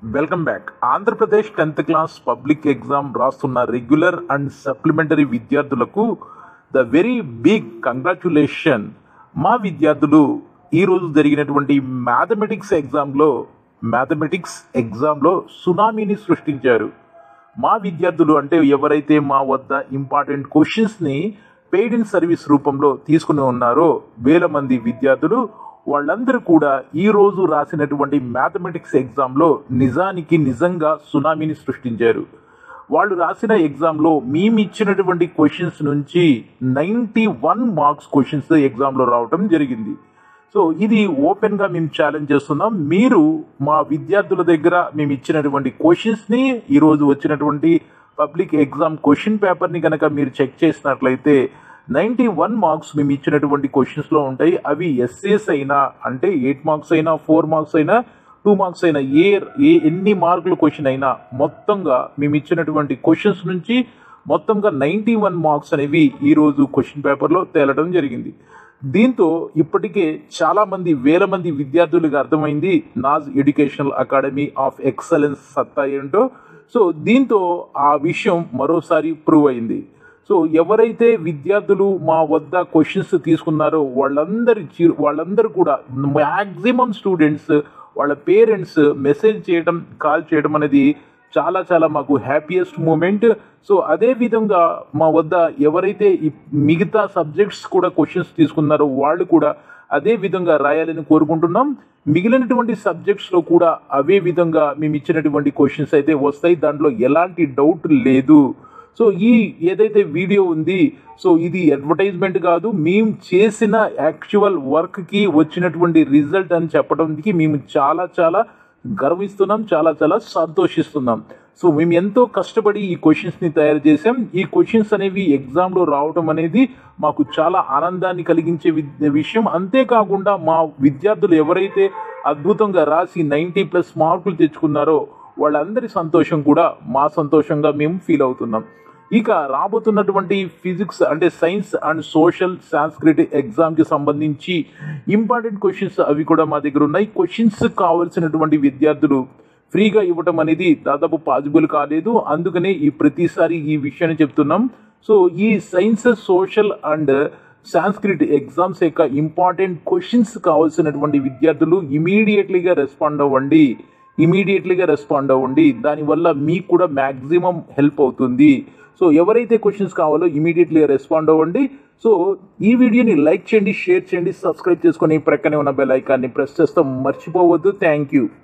welcome back Andhra Pradesh tenth class public exam రాస్తున్న regular and supplementary విద్యార్థులకు the very big congratulation మా విద్యార్థులు ఈ రోజు జరిగినటువంటి మ్యాథమెటిక్స్ ఎగ్జామ్లో మ్యాథమెటిక్స్ ఎగ్జామ్లో సునామీని సృష్టించారు మా విద్యార్థులు అంటే ఎవరైతే మా వద్ద ఇంపార్టెంట్ క్వశ్చన్స్ని పెయిడ్ ఇన్ సర్వీస్ రూపంలో తీసుకుని ఉన్నారో వేల మంది విద్యార్థులు వాళ్ళందరూ కూడా ఈ రోజు రాసినటువంటి మ్యాథమెటిక్స్ ఎగ్జామ్లో నిజానికి నిజంగా సునామీని సృష్టించారు వాళ్ళు రాసిన ఎగ్జామ్లో మేము ఇచ్చినటువంటి క్వశ్చన్స్ నుంచి నైంటీ వన్ మార్క్స్ క్వశ్చన్స్ ఎగ్జామ్లో రావటం జరిగింది సో ఇది ఓపెన్గా మేము ఛాలెంజ్ చేస్తున్నాం మీరు మా విద్యార్థుల దగ్గర మేము ఇచ్చినటువంటి క్వశ్చన్స్ని ఈరోజు వచ్చినటువంటి పబ్లిక్ ఎగ్జామ్ క్వశ్చన్ పేపర్ని కనుక మీరు చెక్ చేసినట్లయితే నైంటీ వన్ మార్క్స్ మేము ఇచ్చినటువంటి క్వశ్చన్స్లో ఉంటాయి అవి ఎస్ఏస్ అయినా అంటే ఎయిట్ మార్క్స్ అయినా ఫోర్ మార్క్స్ అయినా టూ మార్క్స్ అయినా ఏ ఏ ఎన్ని మార్కుల క్వశ్చన్ అయినా మొత్తంగా మేము ఇచ్చినటువంటి క్వశ్చన్స్ నుంచి మొత్తంగా నైంటీ వన్ మార్క్స్ అనేవి ఈరోజు క్వశ్చన్ పేపర్లో తేలడం జరిగింది దీంతో ఇప్పటికే చాలా మంది వేల మంది విద్యార్థులకు అర్థమైంది Naz educational academy of excellence సత్తా ఏంటో సో దీంతో ఆ విషయం మరోసారి ప్రూవ్ అయింది సో ఎవరైతే విద్యార్థులు మా వద్ద క్వశ్చన్స్ తీసుకున్నారో వాళ్ళందరి చి- వాళ్ళందరూ కూడా మ్యాక్సిమం స్టూడెంట్స్ వాళ్ళ పేరెంట్స్ మెసేజ్ చేయడం కాల్ చేయడం అనేది చాలా చాలా మాకు హ్యాపీయెస్ట్ మూమెంట్ సో అదే విధంగా మా వద్ద ఎవరైతే ఈ మిగతా సబ్జెక్ట్స్ కూడా క్వశ్చన్స్ తీసుకున్నారో వాళ్ళు కూడా అదే విధంగా రాయాలని కోరుకుంటున్నాం మిగిలినటువంటి సబ్జెక్ట్స్ లో కూడా అవే విధంగా మేము ఇచ్చినటువంటి క్వశ్చన్స్ అయితే వస్తాయి దాంట్లో ఎలాంటి డౌట్ లేదు సో ఈ ఏదైతే వీడియో ఉంది సో ఇది అడ్వర్టైజ్మెంట్ కాదు మేము చేసిన యాక్చువల్ వర్క్ కి వచ్చినటువంటి రిజల్ట్ అని చెప్పడానికి మేము చాలా చాలా గర్విస్తున్నాం చాలా చాలా సంతోషిస్తున్నాం సో మేము ఎంతో కష్టపడి ఈ క్వశ్చన్స్ ని తయారు చేసాం ఈ క్వశ్చన్స్ అనేవి ఎగ్జామ్ లో రావటం అనేది మాకు చాలా ఆనందాన్ని కలిగించే వి- విషయం అంతేకాకుండా మా విద్యార్థులు ఎవరైతే అద్భుతంగా రాసి నైంటీ ప్లస్ మార్కులు తెచ్చుకున్నారో వాళ్ళందరి సంతోషం కూడా మా సంతోషంగా మేము ఫీల్ అవుతున్నాం ఇక రాబోతున్నటువంటి ఫిజిక్స్ అంటే science and social Sanskrit exam కి సంబంధించి ఇంపార్టెంట్ క్వశ్చన్స్ అవి కూడా మా దగ్గర ఉన్నాయి క్వశ్చన్స్ కావాల్సినటువంటి విద్యార్థులు ఫ్రీగా ఇవ్వటం అనేది దాదాపు పాసిబుల్ కాలేదు అందుకనే ఈ ప్రతిసారి ఈ విషయాన్ని చెప్తున్నాం సో ఈ science social and Sanskrit exams యొక్క ఇంపార్టెంట్ క్వశ్చన్స్ కావాల్సినటువంటి విద్యార్థులు ఇమీడియట్లీగా రెస్పాండ్ అవ్వండి ఇమీడియట్లీగా రెస్పాండ్ అవ్వండి దానివల్ల మీకు కూడా మ్యాక్సిమం హెల్ప్ అవుతుంది సో ఎవరైతే క్వశ్చన్స్ కావాలో ఇమీడియట్లీగా రెస్పాండ్ అవ్వండి సో ఈ వీడియోని లైక్ చేయండి షేర్ చేయండి సబ్స్క్రైబ్ చేసుకొని ప్రక్కనే ఉన్న బెల్ ఐకాన్ని ప్రెస్ చేస్తాం మర్చిపోవద్దు థ్యాంక్ యూ